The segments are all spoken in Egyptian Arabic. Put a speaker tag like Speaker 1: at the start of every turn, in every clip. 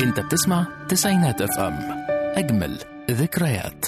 Speaker 1: انت بتسمع تسعينات اف ام اجمل ذكريات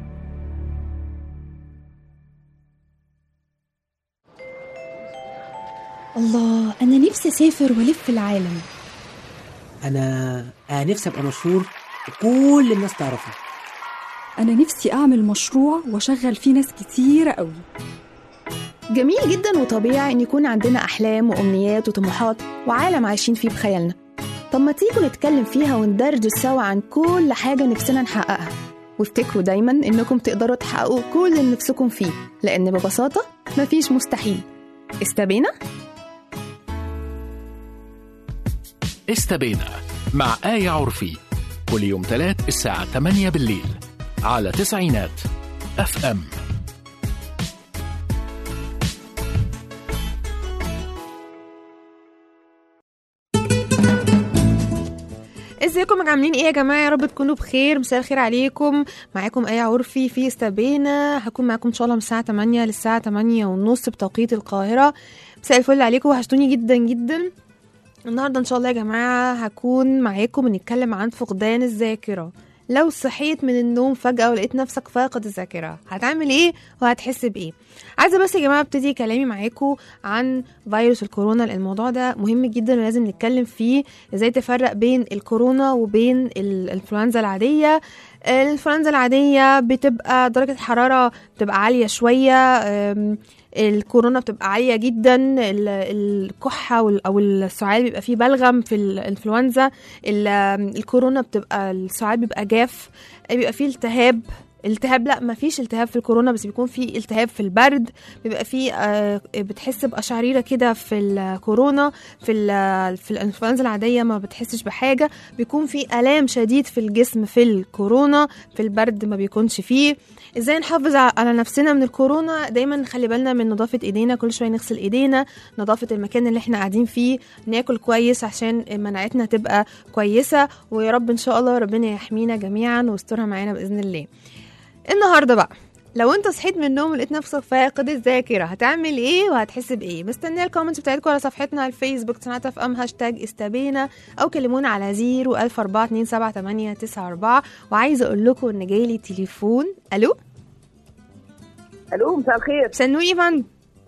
Speaker 2: الله أنا نفسي أسافر وألف العالم
Speaker 3: انا انا نفسي ابقى مشهور وكل الناس تعرفني
Speaker 2: أنا نفسي أعمل مشروع وأشغل فيه ناس كتيرة قوي
Speaker 4: جميل جدا وطبيعي إن يكون عندنا أحلام وأمنيات وطموحات وعالم عايشين فيه بخيالنا طب ما تيجوا نتكلم فيها وندردش سوا عن كل حاجة نفسنا نحققها وافتكروا دايما إنكم تقدروا تحققوا كل اللي نفسكم فيه لأن ببساطة مفيش مستحيل استبينا؟
Speaker 1: استبينا مع آية عرفي كل يوم تلات الساعة 8 بالليل على تسعينات اف ام
Speaker 5: ازيكم عاملين ايه يا جماعه يا رب تكونوا بخير مساء الخير عليكم معاكم ايه عرفي في استبينا هكون معاكم ان شاء الله من الساعه 8 للساعه 8 ونص بتوقيت القاهره مساء الفل عليكم وحشتوني جدا جدا النهارده ان شاء الله يا جماعه هكون معاكم نتكلم عن فقدان الذاكره لو صحيت من النوم فجأة ولقيت نفسك فاقد الذاكرة هتعمل ايه وهتحس بايه عايزة بس يا جماعة ابتدي كلامي معاكم عن فيروس الكورونا لأن الموضوع ده مهم جدا ولازم نتكلم فيه ازاي تفرق بين الكورونا وبين ال- الانفلونزا العادية الانفلونزا العادية بتبقى درجة الحرارة بتبقى عالية شوية أم، الكورونا بتبقى عالية جدا ال- الكحة وال- أو السعال بيبقى فيه بلغم في الانفلونزا ال- الكورونا بتبقى السعال بيبقى جاف بيبقى فيه التهاب التهاب لا ما فيش التهاب في الكورونا بس بيكون في التهاب في البرد بيبقى في آه، بتحس بقشعريره كده في الكورونا في ال- في الانفلونزا العاديه ما بتحسش بحاجه بيكون في الام شديد في الجسم في الكورونا في البرد ما بيكونش فيه ازاي نحافظ ع- على نفسنا من الكورونا دايما نخلي بالنا من نظافه ايدينا كل شويه نغسل ايدينا نظافه المكان اللي احنا قاعدين فيه ناكل كويس عشان مناعتنا تبقى كويسه ويا رب ان شاء الله ربنا يحمينا جميعا ويسترها معانا باذن الله النهارده بقى لو انت صحيت من النوم ولقيت نفسك فاقد الذاكره هتعمل ايه وهتحس بايه مستنيه الكومنتس بتاعتكم على صفحتنا على الفيسبوك صناعه اف ام هاشتاج استبينا او كلمونا على 0 وعايزه اقول لكم ان جايلي تليفون الو
Speaker 6: الو مساء الخير
Speaker 5: سنو ايفان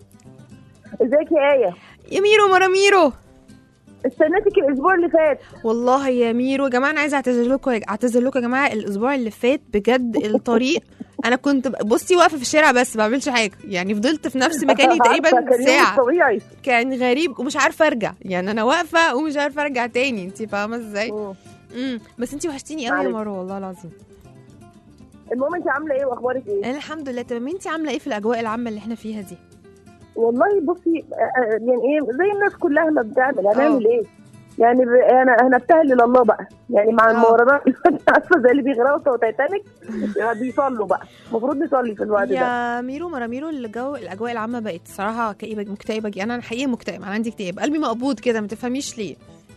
Speaker 6: ازيك يا ايه
Speaker 5: يا ميرو مرا ميرو
Speaker 6: استنيتك الاسبوع اللي فات
Speaker 5: والله يا ميرو يا جماعه انا عايزه اعتذر لكم اعتذر لكم يا جماعه الاسبوع اللي فات بجد الطريق انا كنت ب- بصي واقفه في الشارع بس ما بعملش حاجه يعني فضلت في نفس مكاني
Speaker 6: عارفة،
Speaker 5: تقريبا
Speaker 6: كان يوم
Speaker 5: ساعه
Speaker 6: طبيعي
Speaker 5: كان غريب ومش عارفه ارجع يعني انا واقفه ومش عارفه ارجع تاني انت فاهمه ازاي
Speaker 6: مم.
Speaker 5: امم بس انت وحشتيني قوي يا
Speaker 6: معلش.
Speaker 5: مروه والله العظيم
Speaker 6: المهم انت عامله ايه واخبارك ايه
Speaker 5: انا الحمد لله تمام انت عامله ايه في الاجواء العامه اللي احنا فيها دي
Speaker 6: والله بصي آه، آه، يعني ايه زي الناس كلها ما بتعمل هنعمل
Speaker 5: اه.
Speaker 6: ايه يعني ب- انا هنبتهل الى الله بقى يعني مع
Speaker 5: اه.
Speaker 6: المورانات عارفه زي اللي بيغرقوا بتوع تايتانيك بيصلوا بقى المفروض نصلي في الوقت ده
Speaker 5: يا ميرو مرا ميرو الجو الاجواء العامه بقت صراحه كئيبه مكتئبه جي. انا حقيقي مكتئب انا عندي اكتئاب قلبي مقبوض كده ما تفهميش ليه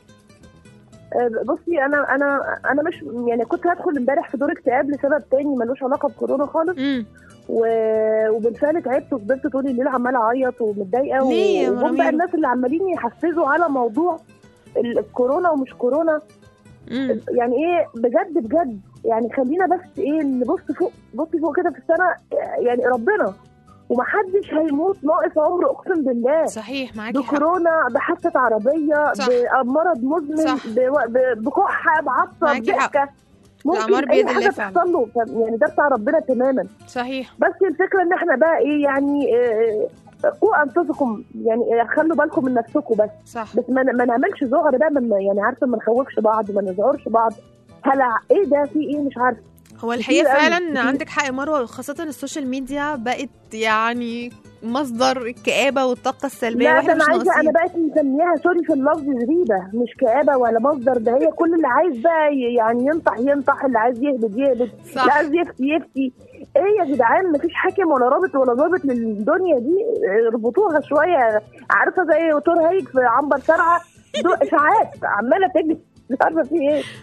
Speaker 6: آه، بصي انا انا انا مش يعني كنت هدخل امبارح في دور اكتئاب لسبب تاني ملوش علاقه بكورونا خالص
Speaker 5: امم
Speaker 6: و... وبالفعل تعبت وفضلت طول الليل عماله اعيط ومتضايقه
Speaker 5: ليه يا
Speaker 6: وجم بقى
Speaker 5: مرامير؟
Speaker 6: الناس اللي عمالين يحفزوا على موضوع ال- الكورونا ومش كورونا
Speaker 5: امم
Speaker 6: يعني ايه بجد بجد يعني خلينا بس ايه نبص فوق بصي فوق كده في السنه يعني ربنا ومحدش هيموت ناقص عمره اقسم بالله
Speaker 5: صحيح معاكي حق
Speaker 6: بكورونا بحادثه عربيه
Speaker 5: صح.
Speaker 6: بمرض مزمن
Speaker 5: صح.
Speaker 6: بو- ب- بكحه بعصب
Speaker 5: معاكي حق.
Speaker 6: ضحكه
Speaker 5: الأعمار
Speaker 6: ممكن
Speaker 5: بيد
Speaker 6: اي
Speaker 5: الله
Speaker 6: حاجه
Speaker 5: فعلا.
Speaker 6: تحصل له ف- يعني ده بتاع ربنا تماما
Speaker 5: صحيح
Speaker 6: بس الفكره ان احنا بقى ايه يعني آه، آه، قوا انفسكم يعني آه، خلوا بالكم من نفسكم بس
Speaker 5: صح
Speaker 6: بس ما, ما نعملش ذعر بقى من يعني عارفه ما نخوفش بعض ما نزعرش بعض هلع ايه ده في ايه مش عارفه
Speaker 5: هو الحقيقه
Speaker 6: كتير أوي،
Speaker 5: فعلا
Speaker 6: كتير.
Speaker 5: عندك حق يا مروه خاصه السوشيال ميديا بقت يعني مصدر الكآبة والطاقة السلبية
Speaker 6: لا
Speaker 5: واحنا
Speaker 6: ده
Speaker 5: مش
Speaker 6: انا عايزه
Speaker 5: ناقصين
Speaker 6: انا بقيت مسمياها سوري في اللفظ زريبه مش كآبه ولا مصدر ده هي كل اللي عايز بقى ي- يعني ينطح ينطح اللي عايز يهبد يهبد
Speaker 5: صح.
Speaker 6: اللي عايز يفتي يفتي ايه يا جدعان مفيش حاكم ولا رابط ولا ضابط للدنيا دي اربطوها شويه عارفه زي تور هيك في عنبر سرعه دول اشاعات عماله تجري مش عارفه في ايه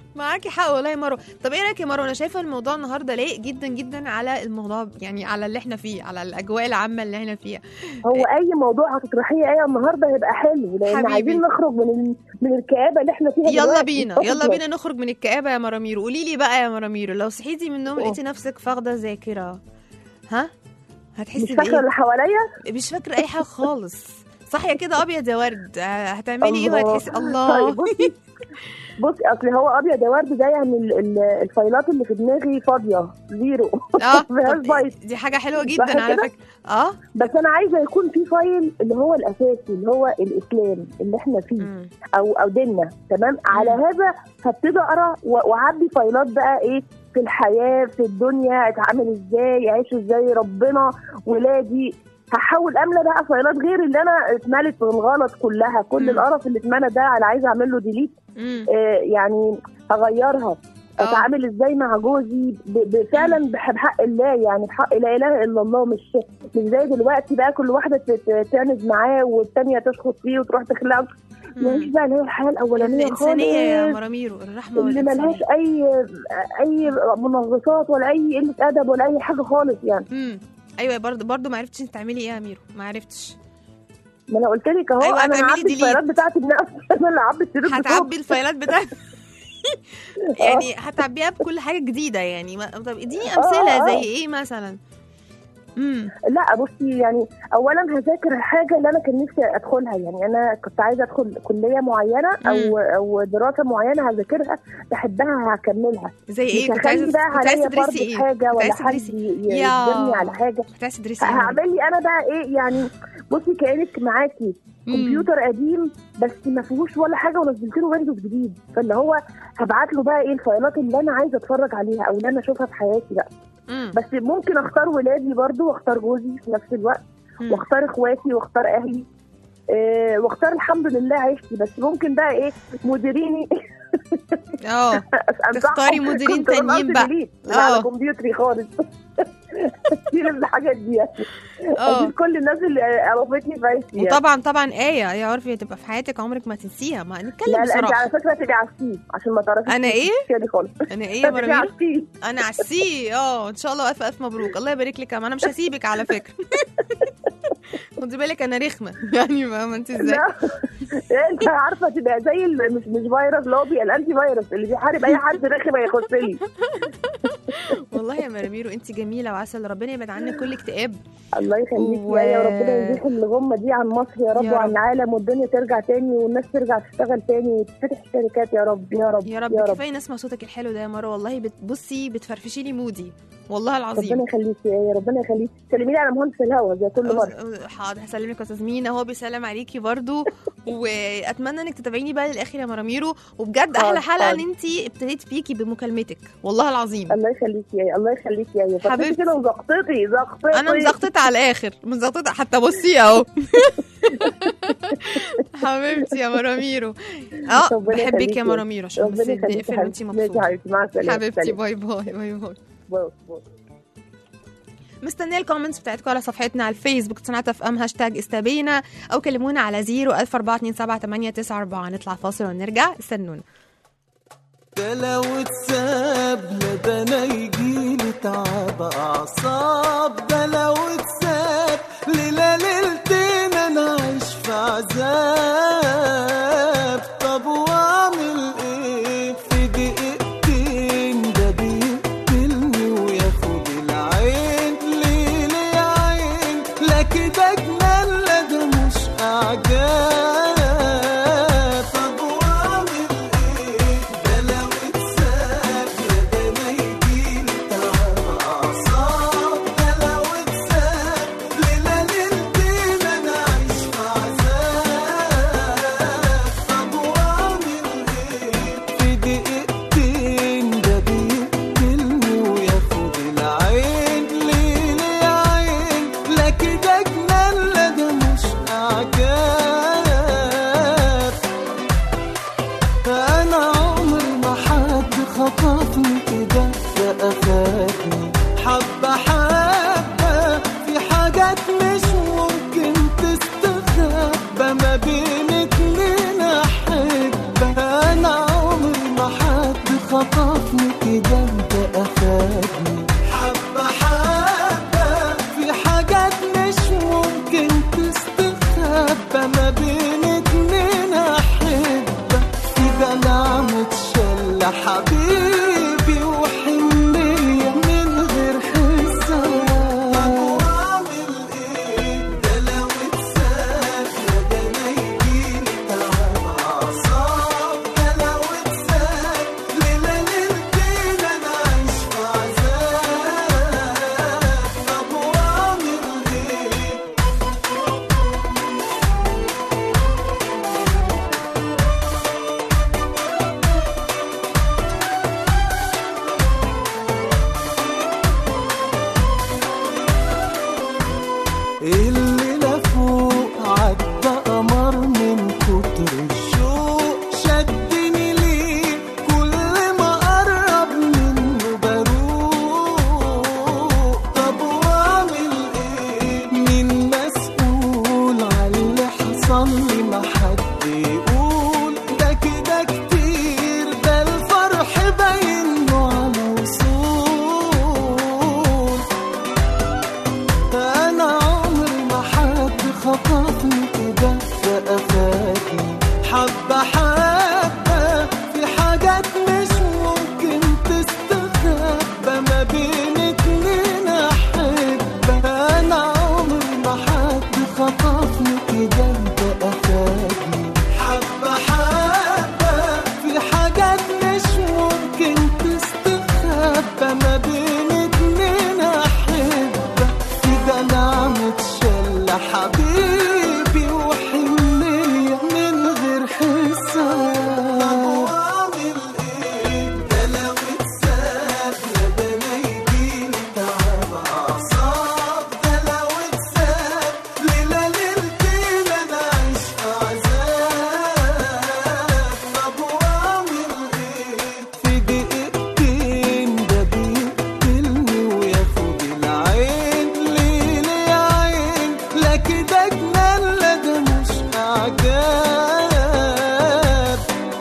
Speaker 5: معاكي حق والله يا مروه طب ايه رايك يا مروه انا شايفه الموضوع النهارده لايق جدا جدا على الموضوع يعني على اللي احنا فيه على الاجواء العامه اللي احنا فيها
Speaker 6: هو اي موضوع هتطرحيه ايه النهارده هيبقى حلو لان
Speaker 5: حبيبي.
Speaker 6: عايزين نخرج من ال... من الكآبه اللي احنا فيها
Speaker 5: يلا
Speaker 6: دلوقتي.
Speaker 5: بينا يلا بينا نخرج من الكآبة يا مراميرو قولي لي بقى يا مراميرو لو صحيتي من النوم
Speaker 6: أوه.
Speaker 5: لقيتي نفسك فاقدة ذاكرة ها
Speaker 6: مش
Speaker 5: هتحسي
Speaker 6: فاكره
Speaker 5: بإيه؟
Speaker 6: اللي حواليا
Speaker 5: مش فاكرة أي حاجة خالص صاحية كده أبيض يا ورد آه، هتعملي إيه
Speaker 6: الله.
Speaker 5: وهتحسي الله
Speaker 6: طيب بصي بصي اصل هو ابيض يا ورد ده يعني ال- ال- الفايلات اللي في دماغي فاضيه زيرو
Speaker 5: اه
Speaker 6: فيهاش
Speaker 5: طب
Speaker 6: بايت
Speaker 5: دي حاجة حلوة
Speaker 6: صح
Speaker 5: جدا على
Speaker 6: كده؟
Speaker 5: فكرة اه
Speaker 6: بس انا عايزه يكون في فايل اللي هو الاساسي اللي هو الاسلام اللي احنا فيه
Speaker 5: مم.
Speaker 6: او او ديننا تمام على هذا هبتدي اقرا و- واعبي فايلات بقى ايه في الحياه في الدنيا اتعامل ازاي اعيش ازاي ربنا ولادي هحاول املى بقى فايلات غير اللي انا اتملت بالغلط كلها كل
Speaker 5: مم.
Speaker 6: القرف اللي اتملى ده انا عايزه اعمل له ديليت
Speaker 5: مم.
Speaker 6: آه يعني هغيرها
Speaker 5: آه.
Speaker 6: اتعامل ازاي مع جوزي ب- ب- فعلا بح- بحق الله يعني بحق لا اله الا الله مش مش زي دلوقتي بقى كل واحده ت- ت- تعند معاه والثانيه تشخط فيه وتروح تخلعه مش بقى اللي هي الحياه الاولانيه
Speaker 5: الإنسانية يا
Speaker 6: خالص
Speaker 5: مراميرو الرحمة
Speaker 6: اللي ملهاش
Speaker 5: والإنسانية
Speaker 6: اي اي منغصات ولا اي قله ادب ولا اي حاجه خالص يعني
Speaker 5: مم. ايوه برضه برضه ما عرفتش انت تعملي ايه يا اميرو ما عرفتش
Speaker 6: ما انا قلت لك اهو
Speaker 5: أيوة،
Speaker 6: انا
Speaker 5: هتعملي
Speaker 6: عبيت
Speaker 5: delete.
Speaker 6: الفايلات بتاعتي بنفسي انا اللي عبيت الشريط بصوت.
Speaker 5: هتعبي الفايلات بتاعتك يعني هتعبيها بكل حاجه جديده يعني ما... طب اديني امثله
Speaker 6: آه.
Speaker 5: زي ايه مثلا امم
Speaker 6: لا بصي يعني اولا هذاكر الحاجه اللي انا كان نفسي ادخلها يعني انا كنت عايزه ادخل كليه معينه او او دراسه معينه هذاكرها بحبها هكملها
Speaker 5: زي ايه
Speaker 6: مش
Speaker 5: كنت عايزه
Speaker 6: هخلي بقى
Speaker 5: كنت عايزه
Speaker 6: عليا فرض
Speaker 5: تدرسي
Speaker 6: في
Speaker 5: ايه
Speaker 6: حاجه
Speaker 5: كنت
Speaker 6: ولا
Speaker 5: عايزة
Speaker 6: حد
Speaker 5: تدرسي-
Speaker 6: ي-
Speaker 5: يا.
Speaker 6: يجبرني على حاجه
Speaker 5: كنت عايزه تدرسي ايه
Speaker 6: هعمل لي انا بقى ايه يعني بصي كانك معاكي
Speaker 5: مم.
Speaker 6: كمبيوتر قديم بس ما فيهوش ولا حاجه ونزلت له ويندوز جديد فاللي هو هبعت له بقى ايه الفايلات اللي انا عايزه اتفرج عليها او اللي انا اشوفها في حياتي بقى
Speaker 5: مم.
Speaker 6: بس ممكن اختار ولادي برضو واختار جوزي في نفس الوقت
Speaker 5: مم.
Speaker 6: واختار اخواتي واختار اهلي آه واختار الحمد لله عيشتي بس ممكن بقى ايه مديريني
Speaker 5: اه
Speaker 6: أنصحهم
Speaker 5: تختاري مديرين
Speaker 6: كنت بنقص
Speaker 5: تانيين بقى.
Speaker 6: delete من
Speaker 5: آه.
Speaker 6: على كمبيوتري خالص كتير من الحاجات دي يعني
Speaker 5: اه
Speaker 6: أكيد كل الناس اللي عرفتني في عيشتي يعني.
Speaker 5: وطبعا طبعا ايه يا عرفي هتبقى في حياتك عمرك ما تنسيها ما نتكلم
Speaker 6: لا لا انت
Speaker 5: بصراحه
Speaker 6: على فكره تبقي عارفين عشان ما تعرفيش
Speaker 5: أنا إيه؟
Speaker 6: الحكاية دي خالص
Speaker 5: انا ايه يا
Speaker 6: تبقي
Speaker 5: مرامير
Speaker 6: عارفين
Speaker 5: انا عسيه اه ان شاء الله الف الف مبروك الله يبارك لك يا عم. انا مش هسيبك على فكره خدي بالك انا رخمه يعني ما ما انت ازاي
Speaker 6: لا انت عارفه تبقى زي ال- مش مش فيروس اللي هو بي- الانتي فيروس اللي بيحارب اي حد رخم يخش لي
Speaker 5: والله يا مراميرو انت جميله وعسل ربنا يبعد عنك كل اكتئاب
Speaker 6: الله يخليك
Speaker 5: و-
Speaker 6: يا يا ربنا يزيح الغمه دي عن مصر يا رب
Speaker 5: يا
Speaker 6: وعن
Speaker 5: رب.
Speaker 6: العالم والدنيا ترجع تاني والناس ترجع تشتغل تاني وتفتح شركات يا رب يا رب
Speaker 5: يا رب كفايه نسمع صوتك الحلو ده يا مروه والله بتبصي بتفرفشي لي مودي والله العظيم
Speaker 6: ربنا يخليك يا يا ربنا يخليك سلمي لي على مهندس الهوا زي كل مره
Speaker 5: أز- حاضر هسلم لك يا استاذ مينا هو بيسلم عليكي برضو واتمنى انك تتابعيني بقى للاخر يا مراميرو وبجد احلى
Speaker 6: حاضر،
Speaker 5: حلقه
Speaker 6: حاضر.
Speaker 5: ان انت ابتديت بيكي بمكالمتك والله العظيم
Speaker 6: الله يخليك يا الله يخليك يا يا
Speaker 5: حبيبتي.
Speaker 6: حبيبتي كده وزقطتي زقطتي
Speaker 5: انا مزقططه على الاخر مزقططه حتى بصي اهو حبيبتي يا مراميرو اه
Speaker 6: ربنا
Speaker 5: بحبك
Speaker 6: يخليكي.
Speaker 5: يا مراميرو عشان بس
Speaker 6: ربنا يخليك
Speaker 5: نقفل
Speaker 6: يا
Speaker 5: وانت
Speaker 6: حبيبتي ماشي يا
Speaker 5: مبسوطه
Speaker 6: حبيبتي مع السلامه
Speaker 5: حبيبتي
Speaker 6: سلام.
Speaker 5: باي باي باي باي
Speaker 6: باي باي.
Speaker 5: مستنيه الكومنتس بتاعتكم على صفحتنا على الفيسبوك صناعة اف ام هاشتاج استبينا او كلمونا على 0 1427 نطلع فاصل ونرجع استنونا
Speaker 7: ده لو اتساب لا ده انا يجيلي تعب اعصاب ده لو اتساب ليلة ليلتين انا عايش في عذاب طب واعمل ايه في دقيقتين ده بيقتلني وياخد العين ليه ليه يا عين لا كده جنان لا ده مش اعجاب طب واعمل ايه ده لو اتساب يا ده انا يجيلي تعب اعصاب ده لو اتساب ليلة ليلتين انا عايش في عذاب خطفني كده انت اخدني حبة حبة في حاجات مش ممكن تستخبى ما بين اتنين احبة كده نعمة شلة حبيبي وحنية من غير حساب واعمل ايه ده لو اتساب ده انا يجيلي تعب اعصاب ده لو اتساب ليلة ليلتين انا عايش في عذاب طب واعمل ايه الليلة فوق عدى قمر من كتر الشوق شدني ليه كل ما قرب منه بروق طب واعمل ايه مين مسؤول على اللي حصل لي ما حد يقول ده كده كتير ده الفرح باين له على وصول انا عمري ما حد خطفني كده فاخدني حبه حبه في حاجات مش ممكن تستخبى ما بين اتنين احبه انا عمري ما حد خطفني كده انت اخدني حبه حبه في حاجات مش ممكن تستخبى ما بين اتنين احبه كده نعمة شلة حبيبي وحنية من غير حساب واعمل ايه ده لو اتساب يا ده انا يجيلي تعب اعصاب ده لو اتساب ليلة ليلتين انا عايش في عذاب طب واعمل ايه في دقيقتين ده بيقتلني وياخد العين ليه ليه عين لا كده جنان لا ده مش اعجاب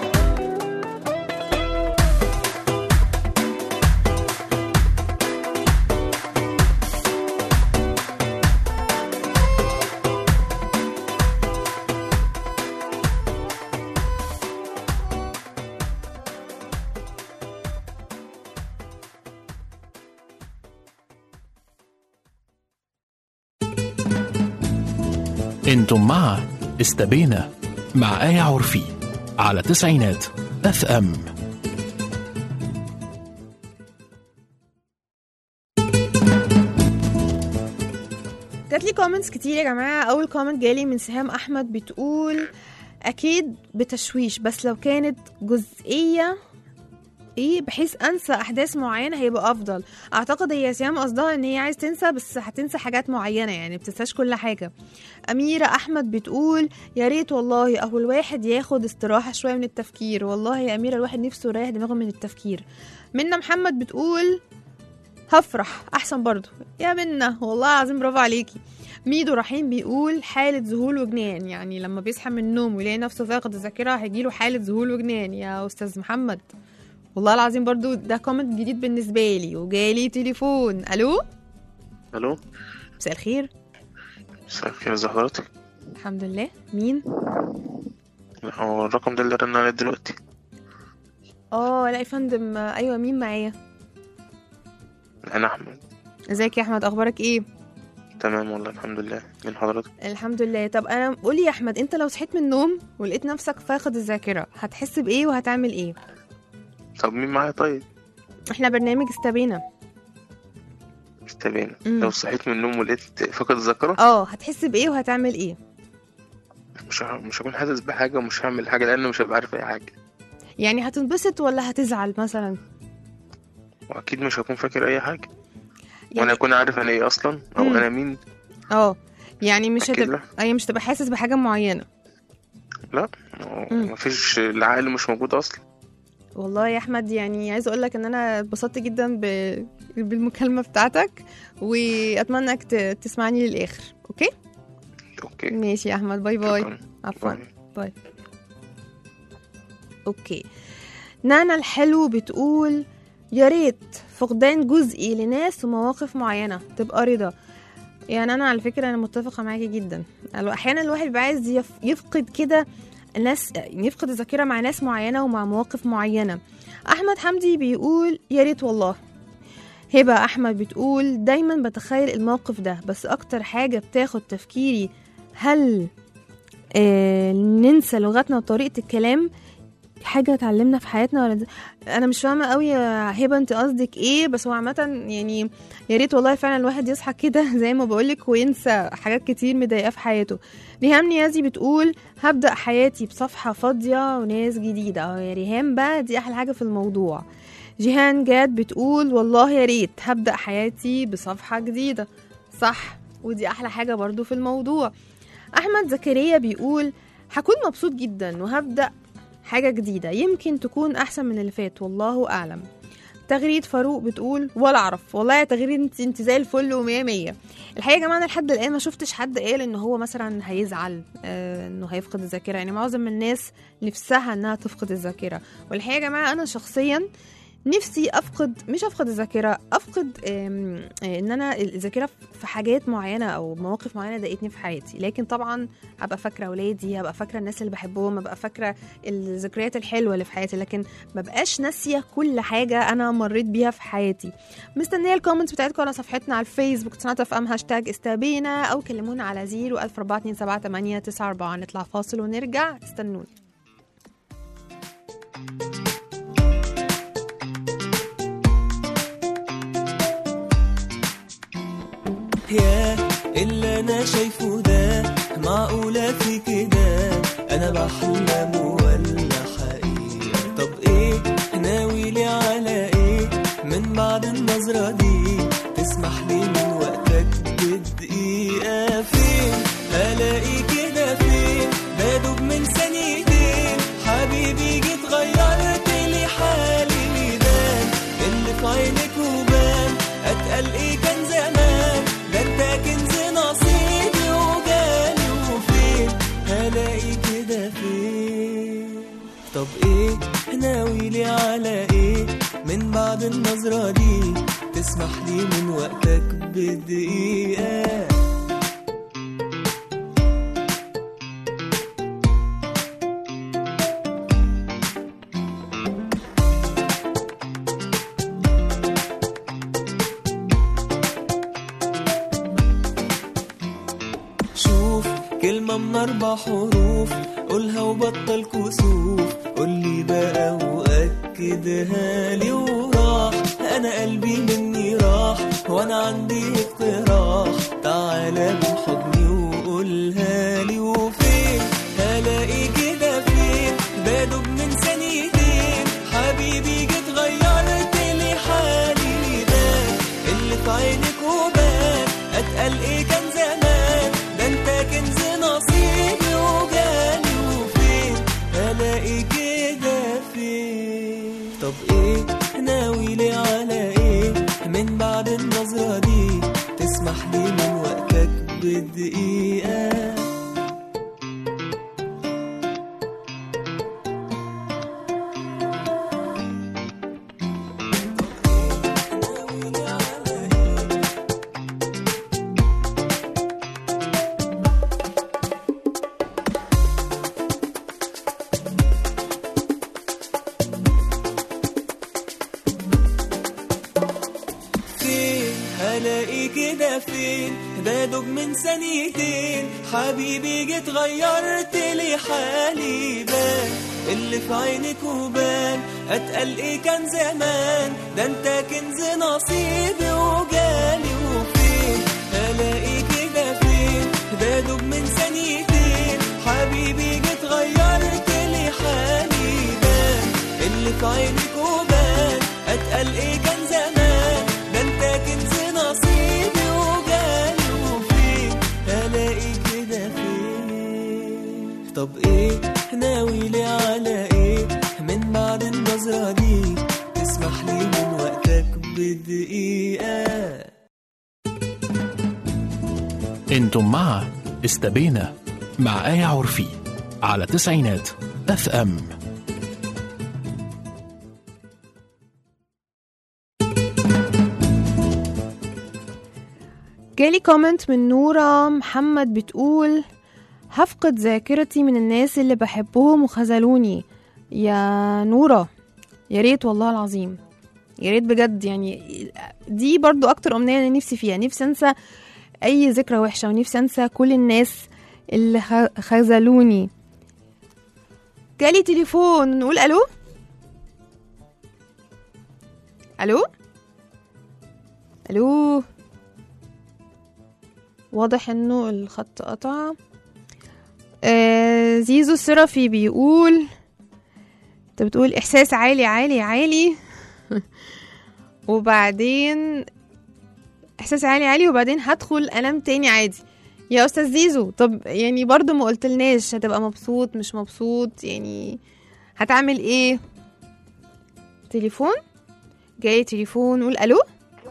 Speaker 1: انتم مع استبينا مع آية عرفي على تسعينات اف ام
Speaker 5: جات لي كومنتس كتير يا جماعه اول كومنت جالي من سهام احمد بتقول اكيد بتشويش بس لو كانت جزئيه ايه بحيث انسى احداث معينه هيبقى افضل اعتقد هي سهام قصدها ان هي عايز تنسى بس هتنسى حاجات معينه يعني بتنساش كل حاجه اميره احمد بتقول يا ريت والله اهو الواحد ياخد استراحه شويه من التفكير والله يا اميره الواحد نفسه يريح دماغه من التفكير منا محمد بتقول هفرح احسن برضو يا منا والله العظيم برافو عليكي ميدو رحيم بيقول حالة ذهول وجنان يعني لما بيصحى من النوم ويلاقي نفسه فاقد الذاكرة هيجيله حالة ذهول وجنان يا أستاذ محمد والله العظيم برضو ده كومنت جديد بالنسبة لي وجالي تليفون ألو
Speaker 8: الو
Speaker 5: مساء الخير
Speaker 8: مساء الخير ازي حضرتك
Speaker 5: الحمد لله مين
Speaker 8: لا، هو الرقم ده اللي رن عليه دلوقتي
Speaker 5: اه لا يا فندم آه، ايوه مين معايا
Speaker 8: انا احمد
Speaker 5: ازيك يا احمد اخبارك ايه
Speaker 8: تمام والله الحمد لله من حضرتك
Speaker 5: الحمد لله طب انا قولي يا احمد انت لو صحيت من النوم ولقيت نفسك فاقد الذاكره هتحس بايه وهتعمل ايه
Speaker 8: طب مين معايا طيب
Speaker 5: احنا برنامج استبينا
Speaker 8: استبينا
Speaker 5: مم.
Speaker 8: لو صحيت من النوم ولقيت فقد الذاكرة
Speaker 5: اه هتحس بايه وهتعمل ايه
Speaker 8: مش ه... مش هكون حاسس بحاجة ومش هعمل حاجة لأن مش هبقى عارف أي حاجة
Speaker 5: يعني هتنبسط ولا هتزعل مثلا
Speaker 8: وأكيد مش هكون فاكر أي حاجة
Speaker 5: يعني
Speaker 8: وأنا أكون عارف أنا إيه أصلا أو
Speaker 5: مم.
Speaker 8: أنا مين
Speaker 5: اه يعني مش
Speaker 8: أكيد
Speaker 5: هتبقى
Speaker 8: لا
Speaker 5: اي مش تبقى حاسس بحاجه معينه
Speaker 8: لا
Speaker 5: مم.
Speaker 8: مفيش العقل مش موجود أصلا
Speaker 5: والله يا احمد يعني عايزه اقول لك ان انا اتبسطت جدا ب... بالمكالمه بتاعتك واتمنى انك ت... تسمعني للاخر اوكي
Speaker 8: أوكي
Speaker 5: ماشي يا احمد باي باي
Speaker 8: شكراً.
Speaker 5: عفوا
Speaker 8: باي.
Speaker 5: باي اوكي نانا الحلو بتقول يا ريت فقدان جزئي لناس ومواقف معينة تبقى رضا يعني أنا على فكرة أنا متفقة معاكي جدا أحيانا الواحد بيبقى عايز يف- يفقد كده ناس يعني يفقد الذاكرة مع ناس معينة ومع مواقف معينة أحمد حمدي بيقول يا ريت والله هبة أحمد بتقول دايما بتخيل الموقف ده بس أكتر حاجة بتاخد تفكيري هل آه ننسى لغتنا وطريقة الكلام حاجة اتعلمنا في حياتنا ولا د- أنا مش فاهمة قوي يا هبة أنت قصدك إيه بس هو عامة يعني يا ريت والله فعلا الواحد يصحى كده زي ما بقولك وينسى حاجات كتير مضايقاه في حياته ريهام نيازي بتقول هبدأ حياتي بصفحة فاضية وناس جديدة اه يا ريهام بقى دي أحلى حاجة في الموضوع جيهان جاد بتقول والله يا ريت هبدأ حياتي بصفحة جديدة صح ودي أحلى حاجة برضو في الموضوع أحمد زكريا بيقول هكون مبسوط جدا وهبدأ حاجة جديدة يمكن تكون أحسن من اللي فات والله أعلم تغريد فاروق بتقول ولا أعرف والله يا تغريد انت انت زي الفل ومية مية الحقيقة يا جماعة أنا لحد الآن ما شفتش حد قال إن هو مثلا هيزعل آه إنه هيفقد الذاكرة يعني معظم الناس نفسها إنها تفقد الذاكرة والحقيقة يا جماعة أنا شخصيا نفسي افقد مش افقد الذاكره افقد آم، آه، ان انا الذاكره في حاجات معينه او مواقف معينه ضايقتني في حياتي لكن طبعا ابقى فاكره اولادي ابقى فاكره الناس اللي بحبهم ابقى فاكره الذكريات الحلوه اللي في حياتي لكن ما بقاش ناسيه كل حاجه انا مريت بيها في حياتي مستنيه الكومنتس بتاعتكم على صفحتنا على الفيسبوك صناعه اف ام هاشتاج استبينا او كلمونا على 0 1427 نطلع فاصل ونرجع استنوني
Speaker 7: يا اللي انا شايفه ده معقولة في كده انا بحلم ولا حقيقة طب ايه ناوي لي على ايه من بعد النظرة دي تسمح لي من وقتك بدقيقة فين هلاقي كده فين بدوب من ثانيتين حبيبي جيت غيرت لي حالي ميدان اللي في عينك وبان اتقل ايه كان زمان ده انت كنز نصيبي وجالي وفين هلاقي كده فين طب ايه ناوي لي على ايه من بعد النظرة دي تسمح لي من وقتك بدقيقة شوف كلمة من أربع حروف قولها وبطل كسوف قولي بقى وأكدها لي وراح أنا قلبي مني راح وأنا عندي اقتراح تعالى من حضني وقولها لي وفين هلاقي كده فين بدوب من ثانيتين حبيبي جيت غيرت لي حالي ميدان اللي في عينك وبان اتقل ايه كان زمان ده انت كنز نصيبي وجالي وفين الاقي كده فين طب ايه ناوي لي على ايه من بعد النظرة دي تسمح لي من وقتك بدقيقة ناوي لي على ايه فين هلاقي كده فين بدوب من ثانيتين حبيبي جيت غيرت لي حالي بان اللي في عينك وبان اتقل ايه كان زمان ده انت كنز نصيبي وجالي وفين هلاقي كده فين بدوب من ثانيتين حبيبي جيت غيرت لي حالي بان اللي في عينك وبان اتقل ايه كان زمان ده انت كنز نصيبي وجالي وفين الاقي كده فين طب ايه ناوي لي على ايه من بعد النظرة دي تسمح لي من وقتك بدقيقة
Speaker 1: انتم مع استبينا مع آية عرفي على تسعينات اف ام
Speaker 5: جالي كومنت من نورة محمد بتقول هفقد ذاكرتي من الناس اللي بحبهم وخذلوني يا نورة يا ريت والله العظيم يا ريت بجد يعني دي برضو اكتر امنية انا نفسي فيها نفسي انسى اي ذكرى وحشة ونفسي انسى كل الناس اللي خ- خذلوني جالي تليفون نقول الو الو الو واضح انه الخط قطع آه زيزو السرفي بيقول انت بتقول احساس عالي عالي عالي وبعدين احساس عالي عالي وبعدين هدخل انام تاني عادي يا استاذ زيزو طب يعني برضو ما قلتلناش هتبقى مبسوط مش مبسوط يعني هتعمل ايه تليفون جاي تليفون قول الو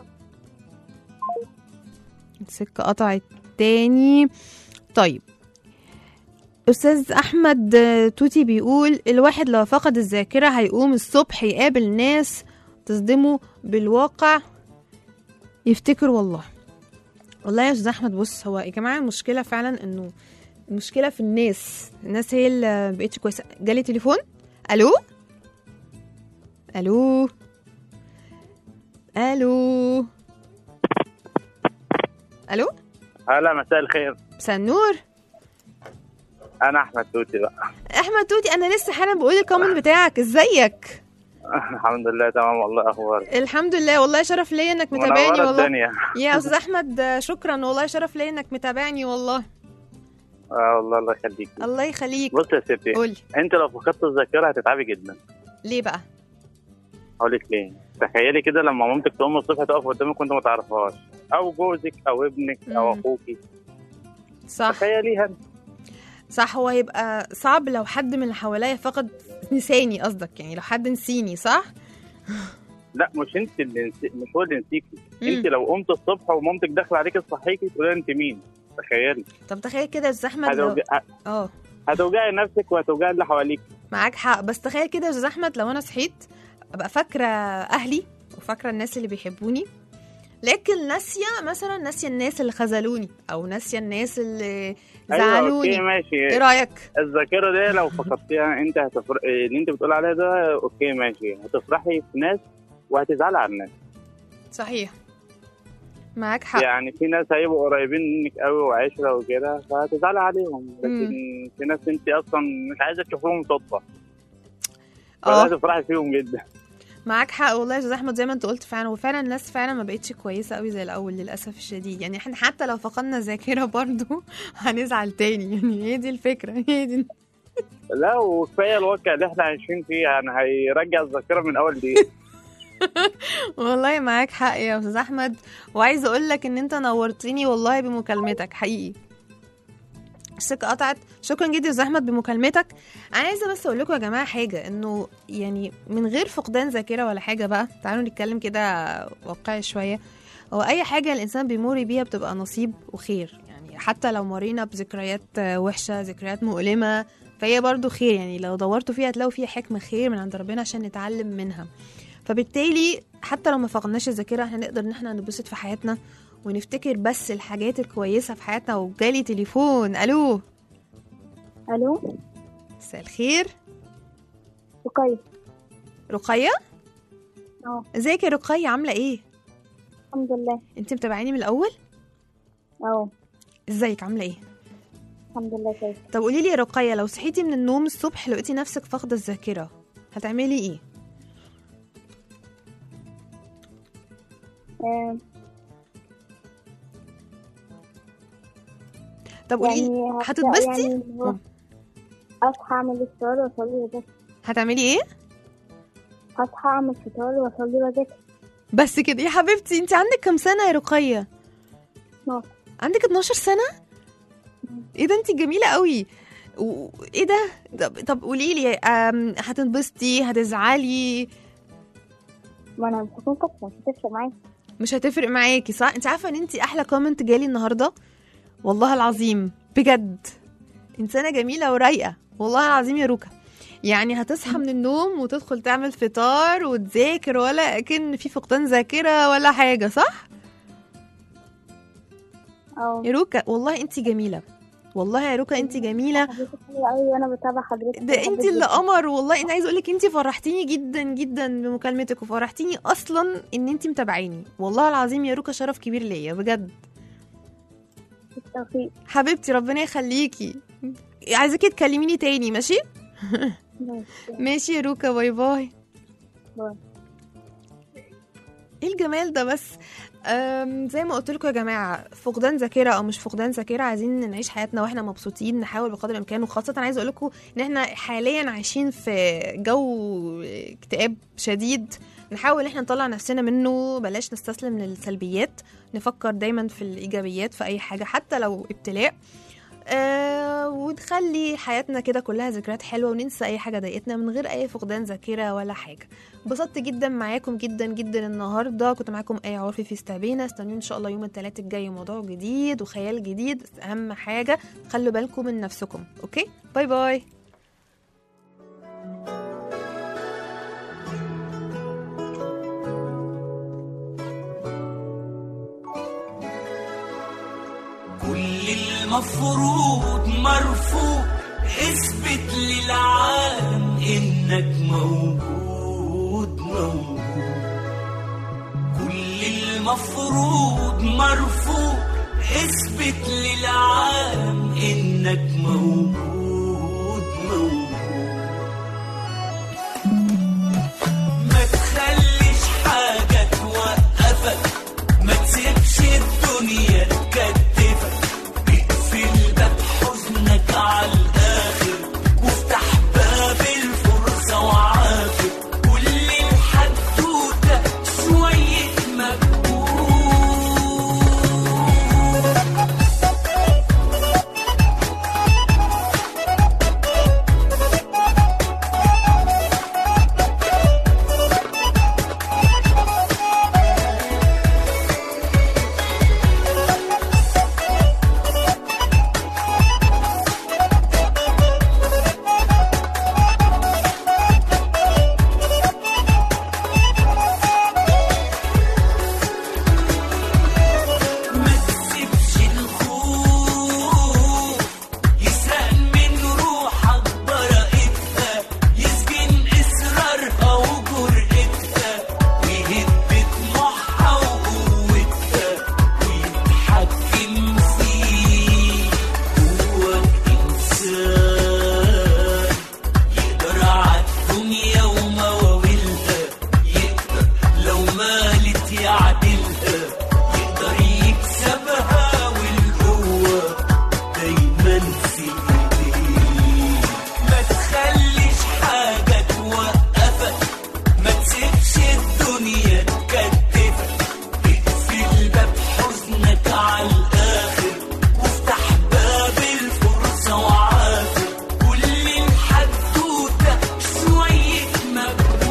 Speaker 5: السكة قطعت تاني طيب أستاذ أحمد توتي بيقول الواحد لو فقد الذاكرة هيقوم الصبح يقابل ناس تصدمه بالواقع يفتكر والله والله يا أستاذ أحمد بص هو يا جماعة المشكلة فعلا إنه المشكلة في الناس الناس هي اللي مبقتش كويسة جالي تليفون ألو ألو ألو ألو
Speaker 9: هلا مساء الخير
Speaker 5: مساء النور
Speaker 9: انا احمد توتي بقى
Speaker 5: احمد توتي انا لسه حالا بقول الكومنت بتاعك ازيك
Speaker 9: الحمد لله تمام والله اخبارك
Speaker 5: الحمد لله والله شرف ليا انك متابعني
Speaker 9: منورة
Speaker 5: والله
Speaker 9: الدنيا
Speaker 5: يا استاذ احمد شكرا والله شرف ليا انك متابعني والله
Speaker 9: اه والله الله يخليك
Speaker 5: الله يخليك
Speaker 9: بص يا ستي
Speaker 5: قولي
Speaker 9: انت لو فقدت الذاكره هتتعبي جدا
Speaker 5: ليه بقى
Speaker 9: هقول لك ليه تخيلي كده لما مامتك تقوم الصبح تقف قدامك وانت ما تعرفهاش او جوزك او ابنك او
Speaker 5: مم.
Speaker 9: اخوكي
Speaker 5: صح
Speaker 9: تخيليها انت.
Speaker 5: صح هو هيبقى صعب لو حد من اللي حواليا فقد نساني قصدك يعني لو حد نسيني صح
Speaker 9: لا مش انت اللي نسي... مش هو اللي نسيكي
Speaker 5: مم.
Speaker 9: انت لو قمت الصبح ومامتك داخله عليكي تصحيكي تقولي انت مين تخيلي
Speaker 5: طب تخيل كده يا استاذ احمد لو
Speaker 9: هتوجع...
Speaker 5: اه
Speaker 9: هتوجعي نفسك وهتوجعي اللي حواليك
Speaker 5: معاك حق بس تخيل كده يا استاذ احمد لو انا صحيت ابقى فاكره اهلي وفاكره الناس اللي بيحبوني لكن ناسيه مثلا ناسيه الناس اللي خذلوني او ناسيه الناس اللي
Speaker 9: ايوه
Speaker 5: زعلوني
Speaker 9: اوكي ماشي
Speaker 5: ايه رايك
Speaker 9: الذاكره دي لو فقدتيها انت هتفر... اللي انت بتقول عليها ده اوكي ماشي هتفرحي في ناس وهتزعلي على الناس
Speaker 5: صحيح معاك حق
Speaker 9: يعني في ناس هيبقوا قريبين منك قوي وعشره وكده فهتزعلي عليهم لكن في ناس انت اصلا مش عايزه تشوفيهم صدفه
Speaker 5: اه
Speaker 9: فلازم تفرحي فيهم جدا
Speaker 5: معاك حق والله يا استاذ احمد زي ما انت قلت فعلا وفعلا الناس فعلا ما بقتش كويسه قوي زي الاول للاسف الشديد يعني احنا حتى لو فقدنا ذاكره برضو هنزعل تاني يعني هي دي الفكره هي دي
Speaker 9: لا وكفايه الواقع اللي احنا عايشين فيه يعني هيرجع الذاكره من اول دقيقه
Speaker 5: والله معاك حق يا استاذ احمد وعايزه اقول لك ان انت نورتني والله بمكالمتك حقيقي السكة قطعت شكرا جدا يا استاذ احمد بمكالمتك انا عايزه بس اقول لكم يا جماعه حاجه انه يعني من غير فقدان ذاكره ولا حاجه بقى تعالوا نتكلم كده واقعي شويه هو اي حاجه الانسان بيمر بيها بتبقى نصيب وخير يعني حتى لو مرينا بذكريات وحشه ذكريات مؤلمه فهي برضو خير يعني لو دورتوا فيها هتلاقوا فيها حكمه خير من عند ربنا عشان نتعلم منها فبالتالي حتى لو ما فقدناش الذاكره احنا نقدر ان احنا نبسط في حياتنا ونفتكر بس الحاجات الكويسه في حياتنا وجالي تليفون الو
Speaker 6: الو
Speaker 5: مساء الخير
Speaker 6: رقية
Speaker 5: رقيه
Speaker 6: اه
Speaker 5: ازيك يا رقيه عامله ايه
Speaker 6: الحمد لله
Speaker 5: انت متابعيني من الاول
Speaker 6: اه
Speaker 5: ازيك عامله ايه
Speaker 6: الحمد لله كويس
Speaker 5: طب قولي لي يا رقيه لو صحيتي من النوم الصبح لقيتي نفسك فاقده الذاكره هتعملي ايه
Speaker 6: آه،
Speaker 5: طب قولي
Speaker 6: يعني
Speaker 5: لي
Speaker 6: هت-
Speaker 5: هتتبسطي
Speaker 6: يعني هو اصحى اعمل الفطار واصلي وذاكر
Speaker 5: هتعملي ايه
Speaker 6: اصحى اعمل فطار واصلي وذاكر
Speaker 5: بس كده يا حبيبتي انت عندك كام سنه يا رقيه
Speaker 6: 12
Speaker 5: عندك 12 سنه ايه ده انت جميله قوي و- ايه ده طب, طب قولي لي أم، هتنبسطي هتزعلي
Speaker 6: ما انا مش هكون كفه مش هتفرق معايا
Speaker 5: مش هتفرق معاكي صح انت عارفه ان انت احلى كومنت جالي النهارده والله العظيم بجد انسانه جميله ورايقه والله العظيم يا روكا يعني هتصحى من النوم وتدخل تعمل فطار وتذاكر ولا اكن في فقدان ذاكره ولا حاجه صح
Speaker 10: اه
Speaker 5: يا روكا والله انت جميله والله يا روكا انت جميله
Speaker 10: حضرتك حلوة أوي وأنا بتابع حضرتك
Speaker 5: ده انت اللي قمر والله انا عايزه اقول لك انت فرحتيني جدا جدا بمكالمتك وفرحتيني اصلا ان انت متابعيني والله العظيم يا روكا شرف كبير ليا بجد
Speaker 10: بالتوفيق
Speaker 5: حبيبتي ربنا يخليكي عايزاكي تكلميني تاني ماشي ماشي يا روكا باي باي
Speaker 10: باي.
Speaker 5: ايه الجمال ده بس أم زي ما قلت لكم يا جماعه فقدان ذاكره او مش فقدان ذاكره عايزين نعيش حياتنا واحنا مبسوطين نحاول بقدر الامكان وخاصه عايزه اقول لكم ان احنا حاليا عايشين في جو اكتئاب شديد نحاول ان احنا نطلع نفسنا منه بلاش نستسلم للسلبيات نفكر دايما في الايجابيات في اي حاجه حتى لو ابتلاء آه ونخلي حياتنا كده كلها ذكريات حلوه وننسى اي حاجه ضايقتنا من غير اي فقدان ذاكره ولا حاجه انبسطت جدا معاكم جدا جدا النهارده كنت معاكم ايه عرفي في استعبينا استنوني ان شاء الله يوم الثلاث الجاي موضوع جديد وخيال جديد بس اهم حاجه خلوا بالكم من نفسكم اوكي باي باي
Speaker 11: كل المفروض مرفوض اثبت للعالم انك موجود موجود كل المفروض مرفوض اثبت للعالم انك موجود موجود ما تخليش حاجة توقفك ما تسيبش الدنيا تكتفك اقفل باب حزنك على الآخر وافتح باب الفرصة وعافر كل الحدوتة شوية مجهود ما تسيبش الخوف يسرق من روحك براءتها يسجن إصرارها وجرأتها ويهد طموحها وقوتها ويتحكم فيك جواك إنسان يقدر عالدنيا ومواويلها يقدر لو مالت يعدلها يقدر يكسبها والقوة دايما في ايديه ما تخليش حاجة توقفك ما تسيبش الدنيا تكتفك اقفل باب حزنك على الآخر وافتح باب الفرصة وعافر كل الحدوتة شوية مجهود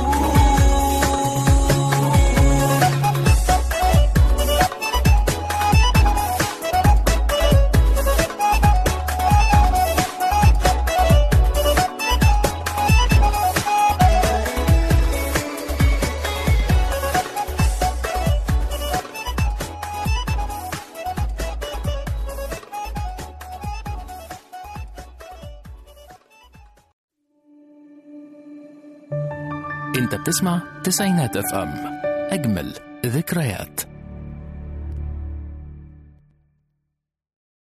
Speaker 1: انت بتسمع تسعينات اف ام اجمل ذكريات